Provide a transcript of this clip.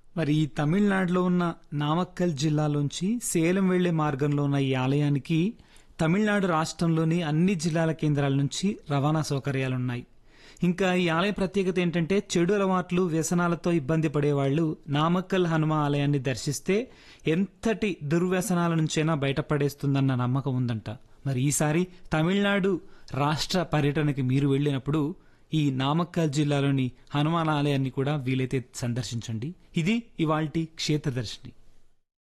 మరి ఈ తమిళనాడులో ఉన్న నామక్కల్ జిల్లాలోంచి సేలం వెళ్లే మార్గంలో ఉన్న ఈ ఆలయానికి తమిళనాడు రాష్ట్రంలోని అన్ని జిల్లాల కేంద్రాల నుంచి రవాణా సౌకర్యాలున్నాయి ఇంకా ఈ ఆలయ ప్రత్యేకత ఏంటంటే చెడు అలవాట్లు వ్యసనాలతో ఇబ్బంది పడేవాళ్లు నామక్కల్ హనుమ ఆలయాన్ని దర్శిస్తే ఎంతటి దుర్వ్యసనాల నుంచైనా బయటపడేస్తుందన్న నమ్మకం ఉందంట మరి ఈసారి తమిళనాడు రాష్ట్ర పర్యటనకి మీరు వెళ్ళినప్పుడు ఈ నామక్కల్ జిల్లాలోని హనుమాన్ ఆలయాన్ని కూడా వీలైతే సందర్శించండి ఇది ఇవాల్టి క్షేత్రదర్శిని